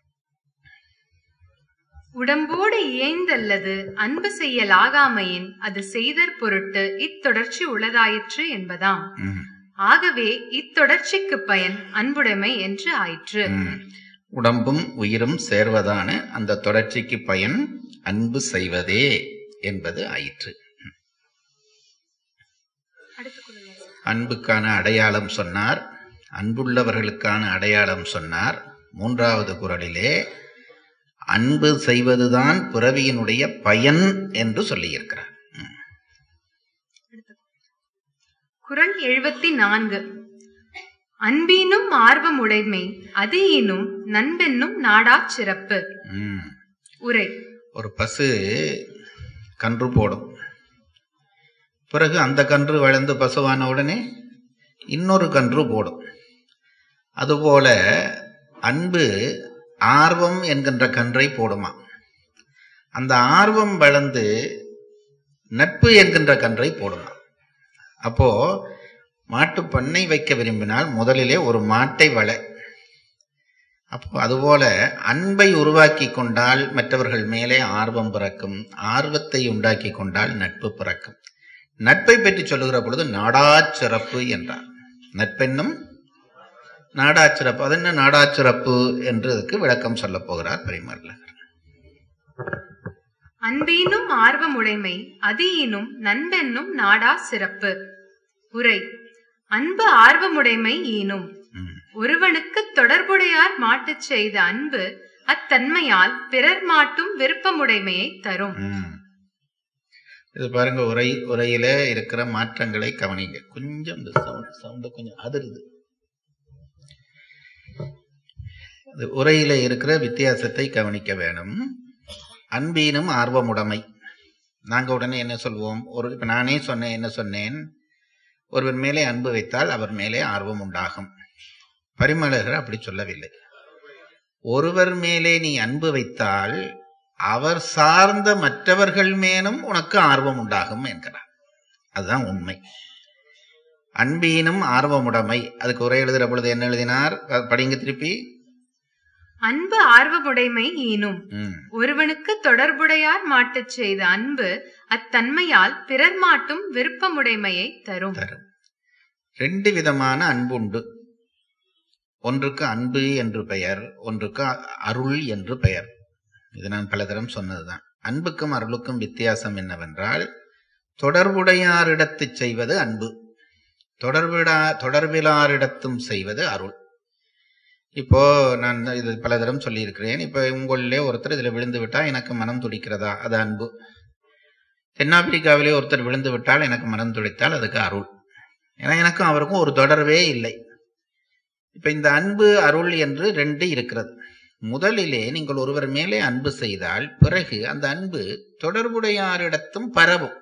Speaker 2: உடம்போடு இயைந்தல்லது அன்பு செய்யலாகாமையின் அது செய்தற் பொருட்டு இத்தொடர்ச்சி உளதாயிற்று என்பதாம்
Speaker 3: ம்,
Speaker 2: ஆகவே இத்தொடர்ச்சிக்கு பயன் அன்புடைமை என்று ஆயிற்று
Speaker 3: ம். உடம்பும் உயிரும் சேர்வதான அந்த தொடர்ச்சிக்கு பயன் அன்பு செய்வதே என்பது ஆயிற்று அன்புக்கான அடையாளம் சொன்னார் அன்புள்ளவர்களுக்கான அடையாளம் சொன்னார் மூன்றாவது குரலிலே அன்பு செய்வதுதான் பிறவியினுடைய பயன் என்று சொல்லியிருக்கிறார் ம்.
Speaker 2: குறள் எழுபத்தி நான்கு அன்பீனும் ஆர்வமுடைமை அது ஈனும் நண்பென்னும் நாடாச் சிறப்பு
Speaker 3: ம்.
Speaker 2: உரை
Speaker 3: ஒரு பசு கன்று போடும் பிறகு அந்த கன்று வளர்ந்து பசுவான உடனே இன்னொரு கன்று போடும் அதுபோல அன்பு ஆர்வம் என்கின்ற கன்றை போடுமா அந்த ஆர்வம் வளர்ந்து நட்பு என்கின்ற கன்றை போடுமா அப்போ மாட்டு பண்ணை வைக்க விரும்பினால் முதலிலே ஒரு மாட்டை வள அப்போ அதுபோல அன்பை உருவாக்கி கொண்டால் மற்றவர்கள் மேலே ஆர்வம் பிறக்கும் ஆர்வத்தை உண்டாக்கி கொண்டால் நட்பு பிறக்கும் நட்பை பற்றி சொல்லுகிற பொழுது நாடாச்சிறப்பு என்றார் நட்பென்னும் நாடாச்சிறப்பு அது என்ன நாடாச்சிறப்பு என்றதுக்கு விளக்கம் சொல்லப் போகிறார் பெரியமர்ல
Speaker 2: அன்பீனும் ஆர்வமுடைமை அது ஈனும் நண்பென்னும் நாடா சிறப்பு உரை அன்பு ஆர்வமுடைமை ஈனும் ஒருவனுக்கு தொடர்புடையார் மாட்டுச் செய்த அன்பு அத்தன்மையால் பிறர் மாட்டும் விருப்பமுடைமையை தரும்
Speaker 3: இது பாருங்க உரை உரையில இருக்கிற மாற்றங்களை கவனிங்க கொஞ்சம் இந்த சவுண்ட் சவுண்ட் கொஞ்சம் அதிருது அது உரையில இருக்கிற வித்தியாசத்தை கவனிக்க வேணும் அன்பீனும் ஆர்வமுடைமை நாங்க உடனே என்ன சொல்வோம் ஒரு இப்ப நானே சொன்னேன் என்ன சொன்னேன் ஒருவர் மேலே அன்பு வைத்தால் அவர் மேலே ஆர்வம் உண்டாகும் பரிமளகர் அப்படி சொல்லவில்லை ஒருவர் மேலே நீ அன்பு வைத்தால் அவர் சார்ந்த மற்றவர்கள் மேலும் உனக்கு ஆர்வம் உண்டாகும் என்கிறார் அதுதான் உண்மை அன்பீனும் ஆர்வமுடைமை அதுக்கு உரை எழுதுற பொழுது என்ன எழுதினார் ப- படிங்க திருப்பி
Speaker 2: அன்பு ஆர்வமுடைமை ஈனும்
Speaker 3: ம்,
Speaker 2: ஒருவனுக்கு தொடர்புடையார் மாட்டுச் செய்த அன்பு அத்தன்மையால் பிறர் மாட்டும் விருப்பமுடைமையை தரும்
Speaker 3: தரும் ரெண்டு விதமான அன்பு உண்டு ஒன்றுக்கு அன்பு என்று பெயர் ஒன்றுக்கு அ- அருள் என்று பெயர் இது நான் பலதரம் சொன்னதுதான் அன்புக்கும் அருளுக்கும் வித்தியாசம் என்னவென்றால் தொடர்புடையாரிடத்து செய்வது அன்பு தொடர்பிடா தொடர்பிலாரிடத்தும் செய்வது அருள் இப்போ நான் இது பலதரம் சொல்லியிருக்கிறேன் இப்போ உங்களிலே ஒருத்தர் இதுல விழுந்து விட்டா எனக்கு மனம் துடிக்கிறதா அது அன்பு தென்னாப்பிரிக்காவிலே ஒருத்தர் விழுந்து விட்டால் எனக்கு மனம் துடித்தால் அதுக்கு அருள் ஏன்னா எனக்கும் அவருக்கும் ஒரு தொடர்பே இல்லை இப்ப இந்த அன்பு அருள் என்று ரெண்டு இருக்கிறது முதலிலே நீங்கள் ஒருவர் மேலே அன்பு செய்தால் பிறகு அந்த அன்பு தொடர்புடையாரிடத்தும் பரவும்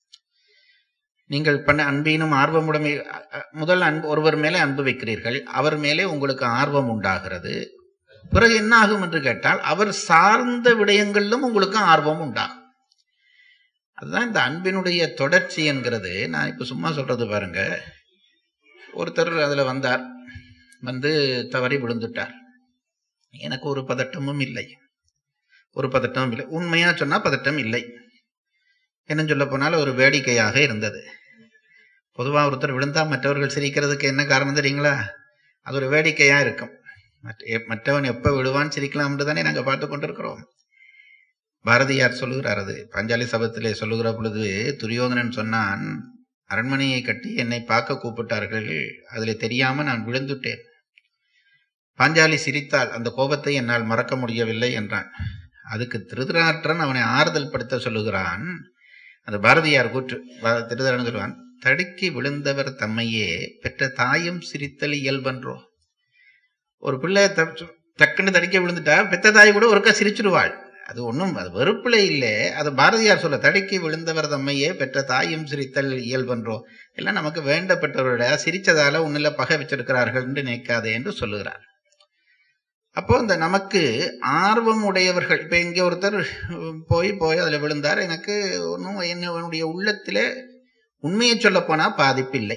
Speaker 3: நீங்கள் பண்ண அன்பீனும் ஆர்வமுடைமை அ- அ- முதல் அன்பு ஒருவர் மேலே அன்பு வைக்கிறீர்கள் அவர் மேலே உங்களுக்கு ஆர்வம் உண்டாகிறது பிறகு என்ன ஆகும் என்று கேட்டால் அவர் சார்ந்த விடயங்களிலும் உங்களுக்கு ஆர்வம் உண்டாகும் அதுதான் இந்த அன்பினுடைய தொடர்ச்சி என்கிறது நான் இப்ப சும்மா சொல்றது பாருங்க ஒருத்தர் அதுல வந்தார் வந்து தவறி விழுந்துட்டார் எனக்கு ஒரு பதட்டமும் இல்லை ஒரு பதட்டமும் இல்லை உண்மையா சொன்னா பதட்டம் இல்லை என்ன சொல்ல போனால் ஒரு வேடிக்கையாக இருந்தது பொதுவா ஒருத்தர் விழுந்தா மற்றவர்கள் சிரிக்கிறதுக்கு என்ன காரணம் தெரியுங்களா அது ஒரு வேடிக்கையா இருக்கும் மற்ற- எப்- மற்றவன் எப்ப விழுவான் சிரிக்கலாம்னு தானே நாங்க பார்த்து கொண்டிருக்கிறோம் பாரதியார் சொல்லுகிறார் அது பாஞ்சாலி சபத்திலே சொல்லுகிற பொழுது துரியோதனன் சொன்னான் அரண்மனையை கட்டி என்னை பார்க்க கூப்பிட்டார்கள் அதிலே தெரியாம நான் விழுந்துட்டேன் பாஞ்சாலி சிரித்தால் அந்த கோபத்தை என்னால் மறக்க முடியவில்லை என்றான் அதுக்கு திருதராற்றன் அவனை ஆறுதல் படுத்த சொல்லுகிறான் அந்த பாரதியார் கூற்று பா- திருதரன் சொல்லுவான் தடுக்கி விழுந்தவர் தம்மையே பெற்ற தாயும் சிரித்தல் இயல்பன்றோ ஒரு பிள்ளை தப்~ டக்குன்னு தடுக்க விழுந்துட்டா பெத்த தாய் கூட ஒருக்கா சிரிச்சிருவாள் அது ஒன்றும் அது வெறுப்புல இல்லை அது பாரதியார் சொல்ல தடுக்கி விழுந்தவர் தம்மையே பெற்ற தாயும் சிரித்தல் இயல்பன்றோ எல்லாம் நமக்கு வேண்டப்பட்டவருடைய சிரிச்சதால உன்னில பகை வச்சிருக்கிறார்கள் என்று நினைக்காதே என்று சொல்லுகிறார் அப்போ இந்த நமக்கு ஆர்வம் உடையவர்கள் இப்ப இங்க ஒருத்தர் போய் போய் அதுல விழுந்தார் எனக்கு ஒன்றும் என்னுடைய உள்ளத்திலே உண்மையை சொல்ல போனா பாதிப்பு இல்லை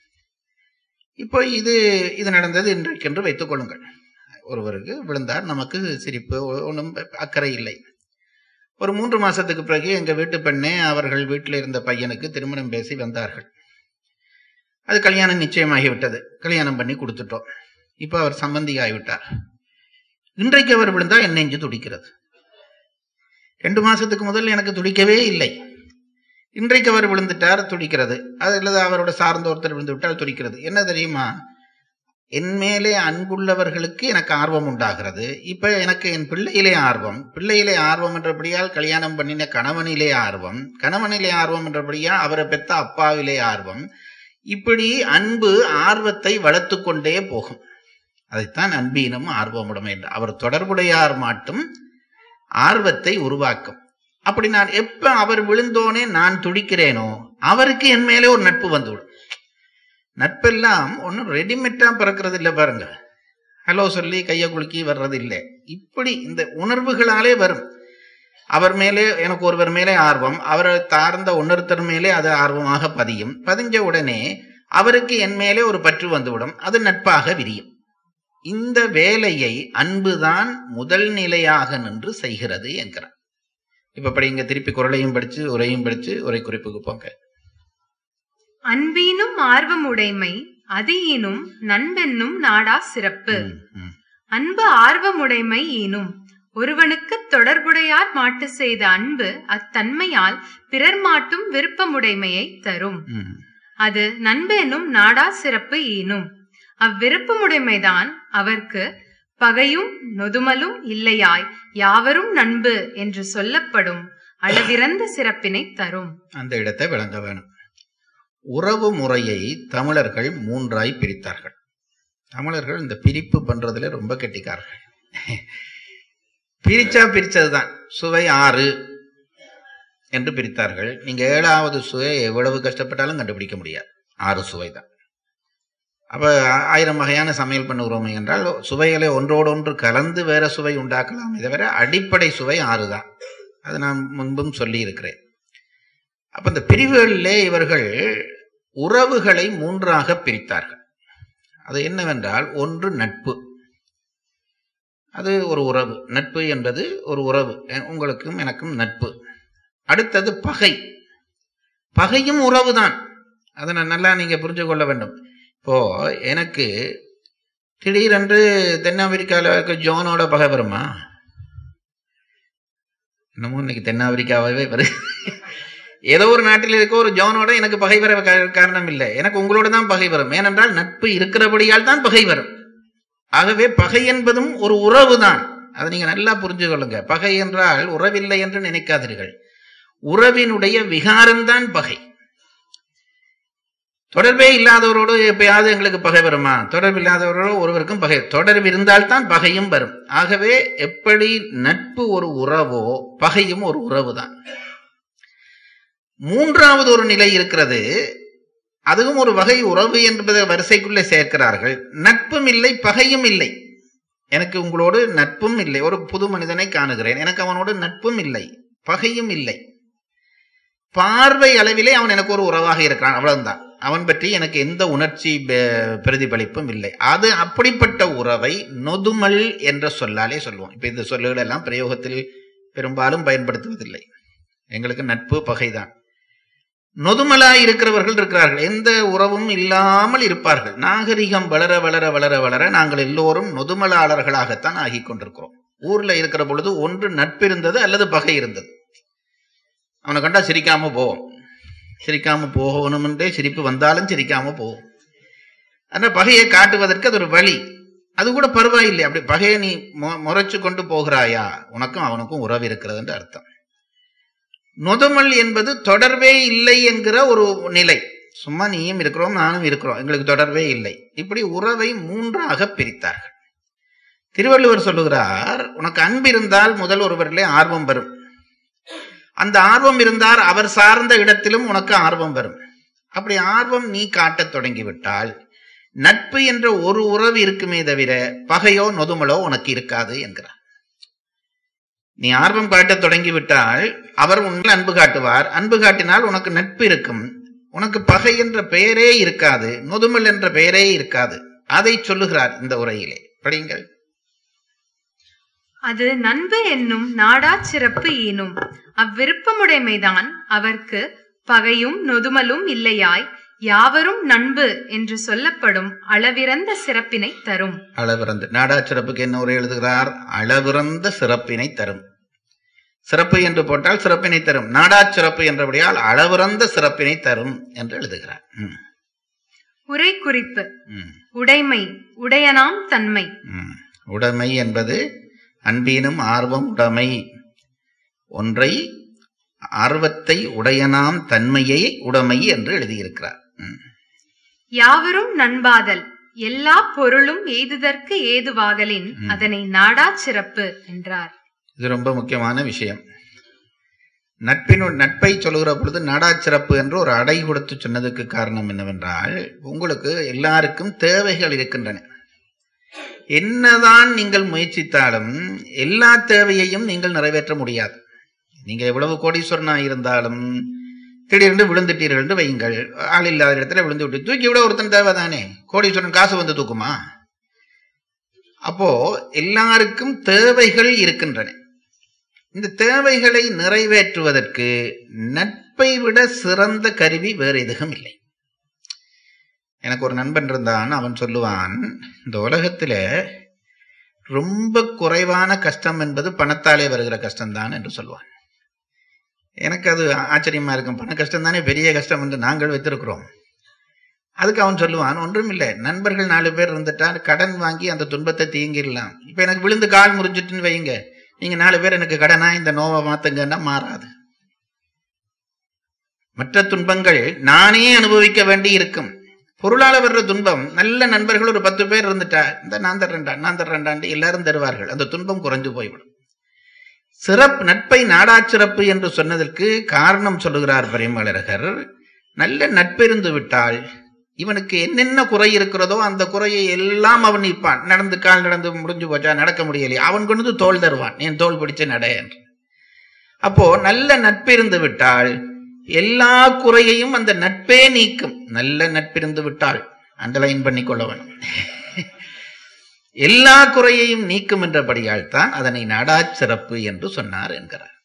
Speaker 3: இப்போ இது இது நடந்தது இன்றைக்கென்று வைத்துக் கொள்ளுங்கள் ஒருவருக்கு விழுந்தார் நமக்கு சிரிப்பு ஒன்றும் அக்கறை இல்லை ஒரு மூன்று மாசத்துக்கு பிறகு எங்க வீட்டு பெண்ணே அவர்கள் வீட்டில் இருந்த பையனுக்கு திருமணம் பேசி வந்தார்கள் அது கல்யாணம் நிச்சயமாகிவிட்டது கல்யாணம் பண்ணி கொடுத்துட்டோம் இப்போ அவர் சம்பந்தி ஆகிவிட்டார் இன்றைக்கு அவர் விழுந்தா என் நெஞ்சு துடிக்கிறது ரெண்டு மாசத்துக்கு முதல்ல எனக்கு துடிக்கவே இல்லை இன்றைக்கு அவர் விழுந்துட்டார் துடிக்கிறது அது அல்லது அவரோட சார்ந்த ஒருத்தர் விழுந்து விட்டால் துடிக்கிறது என்ன தெரியுமா என் மேலே அன்புள்ளவர்களுக்கு எனக்கு ஆர்வம் உண்டாகிறது இப்ப எனக்கு என் பிள்ளையிலே ஆர்வம் பிள்ளையிலே ஆர்வம் என்றபடியால் கல்யாணம் பண்ணின கணவனிலே ஆர்வம் கணவனிலே ஆர்வம் என்றபடியா அவரை பெத்த அப்பாவிலே ஆர்வம் இப்படி அன்பு ஆர்வத்தை வளர்த்து கொண்டே போகும் அதைத்தான் அன்பீனம் ஆர்வமுடைமை என்று அவர் தொடர்புடையார் மாட்டும் ஆர்வத்தை உருவாக்கும் அப்படி நான் எப்ப அவர் விழுந்தோனே நான் துடிக்கிறேனோ அவருக்கு என் மேலே ஒரு நட்பு வந்துவிடும் நட்பெல்லாம் ஒன்றும் ரெடிமேட்டா பிறக்கிறது இல்லை பாருங்க ஹலோ சொல்லி கையை குலுக்கி வர்றது இல்லை இப்படி இந்த உணர்வுகளாலே வரும் அவர் மேலே எனக்கு ஒருவர் மேலே ஆர்வம் அவரை தார்ந்த உணர்த்தர் மேலே அது ஆர்வமாக பதியும் பதிஞ்ச உடனே அவருக்கு என் மேலே ஒரு பற்று வந்துவிடும் அது நட்பாக விரியும் இந்த வேலையை அன்புதான் முதல் நிலையாக நின்று செய்கிறது என்கிறார் இப்ப படிங்க திருப்பி குரலையும் படிச்சு உரையும் படிச்சு உரை குறிப்புக்கு போங்க
Speaker 2: அன்பீனும் ஆர்வமுடைமை அதியீனும் நண்பென்னும் நாடா சிறப்பு
Speaker 3: ம், ம்.
Speaker 2: அன்பு ஆர்வமுடைமை ஈனும் ஒருவனுக்கு தொடர்புடையார் மாட்டு செய்த அன்பு அத்தன்மையால் பிறர் மாட்டும் விருப்பமுடைமையை தரும்
Speaker 3: ம்.
Speaker 2: அது நண்பெனும் நாடா சிறப்பு ஈனும் அவ்விருப்பமுடைமைதான் அவர்க்கு பகையும் நொதுமலும் இல்லையாய் யாவரும் நண்பு என்று சொல்லப்படும் அளவிறந்த சிறப்பினை தரும்
Speaker 3: அந்த இடத்தை விளங்க வேணும் உறவு முறையை தமிழர்கள் மூன்றாய் பிரித்தார்கள் தமிழர்கள் இந்த பிரிப்பு பண்றதுல ரொம்ப கெட்டிக்காரர்கள் பிரிச்சா பிரிச்சதுதான் சுவை ஆறு என்று பிரித்தார்கள் நீங்க ஏழாவது சுவை எவ்வளவு கஷ்டப்பட்டாலும் கண்டுபிடிக்க முடியாது ஆறு சுவை தான் அப்ப ஆ- ஆயிரம் வகையான சமையல் பண்ணுகிறோம் என்றால் சுவைகளை ஒன்றோடொன்று கலந்து வேற சுவை உண்டாக்கலாம் தவிர அடிப்படை சுவை ஆறு தான் அது நான் முன்பும் சொல்லி இருக்கிறேன் அப்ப இந்த பிரிவுகளிலே இவர்கள் உறவுகளை மூன்றாக பிரித்தார்கள் அது என்னவென்றால் ஒன்று நட்பு அது ஒரு உறவு நட்பு என்பது ஒரு உறவு எ- உங்களுக்கும் எனக்கும் நட்பு அடுத்தது பகை பகையும் உறவுதான் அதை நான் நல்லா நீங்க புரிஞ்சு கொள்ள வேண்டும் இப்போ எனக்கு திடீரென்று தென்னாப்பிரிக்காவில் இருக்க ஜோனோட பகை வருமா என்னமோ இன்னைக்கு தென்னாப்பிரிக்காவே வருது ஏதோ ஒரு நாட்டில் இருக்க ஒரு ஜோனோட எனக்கு பகை வர கா- காரணம் இல்லை எனக்கு உங்களோட தான் பகை வரும் ஏனென்றால் நட்பு இருக்கிறபடியால் தான் பகை வரும் ஆகவே பகை என்பதும் ஒரு உறவு தான் அதை நீங்க நல்லா புரிஞ்சு கொள்ளுங்க பகை என்றால் உறவில்லை என்று நினைக்காதீர்கள் உறவினுடைய விகாரம்தான் பகை தொடர்பே இல்லாதவரோடு எப்பயாவது எங்களுக்கு பகை வருமா தொடர்பு இல்லாதவரோடு ஒருவருக்கும் பகை தொடர்பு இருந்தால்தான் பகையும் வரும் ஆகவே எப்படி நட்பு ஒரு உறவோ பகையும் ஒரு உறவு தான் மூன்றாவது ஒரு நிலை இருக்கிறது அதுவும் ஒரு வகை உறவு என்பதை வரிசைக்குள்ளே சேர்க்கிறார்கள் நட்பும் இல்லை பகையும் இல்லை எனக்கு உங்களோடு நட்பும் இல்லை ஒரு புது மனிதனை காணுகிறேன் எனக்கு அவனோடு நட்பும் இல்லை பகையும் இல்லை பார்வை அளவிலே அவன் எனக்கு ஒரு உறவாக இருக்கிறான் அவ்வளவுதான் அவன் பற்றி எனக்கு எந்த உணர்ச்சி ப- பிரதிபலிப்பும் இல்லை அது அப்படிப்பட்ட உறவை நொதுமல் என்ற சொல்லாலே சொல்லுவோம் இப்ப இந்த சொல்லுகள் எல்லாம் பிரயோகத்தில் பெரும்பாலும் பயன்படுத்துவதில்லை எங்களுக்கு நட்பு பகைதான் நொதுமலாய் இருக்கிறவர்கள் இருக்கிறார்கள் எந்த உறவும் இல்லாமல் இருப்பார்கள் நாகரிகம் வளர வளர வளர வளர நாங்கள் எல்லோரும் நொதுமலாளர்களாகத்தான் ஆகிக் கொண்டிருக்கிறோம் ஊர்ல இருக்கிற பொழுது ஒன்று நட்பு இருந்தது அல்லது பகை இருந்தது அவனை கண்டா சிரிக்காம போவோம் சிரிக்காம போகணும்ன்றே சிரிப்பு வந்தாலும் சிரிக்காம போவோம் ஆனா பகையை காட்டுவதற்கு அது ஒரு வழி அது கூட பரவாயில்லை அப்படி பகையை நீ மொ- முறைச்சு கொண்டு போகிறாயா உனக்கும் அவனுக்கும் உறவு இருக்கிறதுன்ற அர்த்தம் நொதுமல் என்பது தொடர்பே இல்லை என்கிற ஒரு நிலை சும்மா நீயும் இருக்கிறோம் நானும் இருக்கிறோம் எங்களுக்கு தொடர்பே இல்லை இப்படி உறவை மூன்றாக பிரித்தார்கள் திருவள்ளுவர் சொல்லுகிறார் உனக்கு அன்பு இருந்தால் முதல் ஒருவரிலே ஆர்வம் வரும் அந்த ஆர்வம் இருந்தால் அவர் சார்ந்த இடத்திலும் உனக்கு ஆர்வம் வரும் அப்படி ஆர்வம் நீ காட்டத் தொடங்கிவிட்டால் நட்பு என்ற ஒரு உறவு இருக்குமே தவிர பகையோ நொதுமலோ உனக்கு இருக்காது என்கிறார் நீ ஆர்வம் காட்டத் தொடங்கிவிட்டால் அவர் உன்னில் அன்பு காட்டுவார் அன்பு காட்டினால் உனக்கு நட்பு இருக்கும் உனக்கு பகை என்ற பெயரே இருக்காது நொதுமல் என்ற பெயரே இருக்காது அதை சொல்லுகிறார் இந்த உரையிலே படியுங்கள்
Speaker 2: அது நண்பு என்னும் நாடா சிறப்பு ஈனும் அவ்விருப்பமுடைமைதான் அவர்க்கு பகையும் நொதுமலும் இல்லையாய் யாவரும் நண்பு என்று சொல்லப்படும் அளவிறந்த சிறப்பினை தரும்
Speaker 3: அளவிறந்து நாடா சிறப்புக்கு என்ன உரை எழுதுகிறார் அளவிறந்த சிறப்பினை தரும் சிறப்பு என்று போட்டால் சிறப்பினை தரும் நாடா சிறப்பு என்றபடியால் அளவிறந்த சிறப்பினை தரும் என்று எழுதுகிறார் ம்,
Speaker 2: உரை குறிப்பு
Speaker 3: ம்,
Speaker 2: உடைமை உடையனாம் தன்மை
Speaker 3: ம். உடைமை என்பது அன்பீனும் ஆர்வம் உடைமை ஒன்றை ஆர்வத்தை உடையனாம் தன்மையை உடைமை என்று எழுதியிருக்கிறார் ம்.
Speaker 2: யாவரும் நண்பாதல் எல்லா பொருளும் எய்துதற்கு ஏதுவாகலின்
Speaker 3: ம்.
Speaker 2: அதனை நாடா சிறப்பு என்றார்
Speaker 3: இது ரொம்ப முக்கியமான விஷயம் நட்பினு நட்பை சொல்லுகிற பொழுது நாடாச்சிறப்பு என்று ஒரு அடை கொடுத்து சொன்னதுக்கு காரணம் என்னவென்றால் உங்களுக்கு எல்லாருக்கும் தேவைகள் இருக்கின்றன என்னதான் நீங்கள் முயற்சித்தாலும் எல்லா தேவையையும் நீங்கள் நிறைவேற்ற முடியாது நீங்க எவ்வளவு கோடீஸ்வரனா இருந்தாலும் திடீர்னு விழுந்துட்டீர்கள் என்று வையுங்கள் ஆள் இல்லாத இடத்துல விழுந்து விட்டு தூக்கி விட ஒருத்தன் தேவை தானே கோடீஸ்வரன் காசு வந்து தூக்குமா அப்போ எல்லாருக்கும் தேவைகள் இருக்கின்றன இந்த தேவைகளை நிறைவேற்றுவதற்கு நட்பை விட சிறந்த கருவி வேறு எதுவும் இல்லை எனக்கு ஒரு நண்பன் இருந்தான் அவன் சொல்லுவான் இந்த உலகத்துல ரொம்ப குறைவான கஷ்டம் என்பது பணத்தாலே வருகிற கஷ்டம்தான் என்று சொல்லுவான் எனக்கு அது ஆச்சரியமா இருக்கும் பண கஷ்டம் தானே பெரிய கஷ்டம் என்று நாங்கள் வைத்திருக்கிறோம் அதுக்கு அவன் சொல்லுவான் ஒன்றும் இல்லை நண்பர்கள் நாலு பேர் இருந்துட்டா கடன் வாங்கி அந்த துன்பத்தை தீங்கிடலாம் இப்ப எனக்கு விழுந்து கால் முறிஞ்சிட்டுன்னு வைங்க நீங்க நாலு பேர் எனக்கு கடனா இந்த நோவை மாத்துங்கன்னா மாறாது மற்ற துன்பங்கள் நானே அனுபவிக்க வேண்டி இருக்கும் பொருளால வர்ற துன்பம் நல்ல நண்பர்கள் ஒரு பத்து பேர் இருந்துட்டா இந்த நான் தர்றேன்டா நான் தர்றேன்டான்னு எல்லாரும் தருவார்கள் அந்த துன்பம் குறைஞ்சு போய்விடும் சிறப்பு நட்பை நாடா சிறப்பு என்று சொன்னதற்கு காரணம் சொல்லுகிறார் பரிமலரகர் நல்ல நட்பிருந்து விட்டால் இவனுக்கு என்னென்ன குறை இருக்கிறதோ அந்த குறையை எல்லாம் அவன் நிற்பான் நடந்து கால் நடந்து முடிஞ்சு போச்சா நடக்க முடியலையே அவன் கொண்டு வந்து தோல் தருவான் என் தோல் பிடிச்ச நட என்று அப்போ நல்ல நட்பிருந்து விட்டால் எல்லா குறையையும் அந்த நட்பே நீக்கும் நல்ல நட்பிருந்து விட்டால் அண்டர்லைன் பண்ணிக்கொள்ள வேணும் எல்லா குறையையும் நீக்கும் என்றபடியால் தான் அதனை நாடா சிறப்பு என்று சொன்னார் என்கிறார்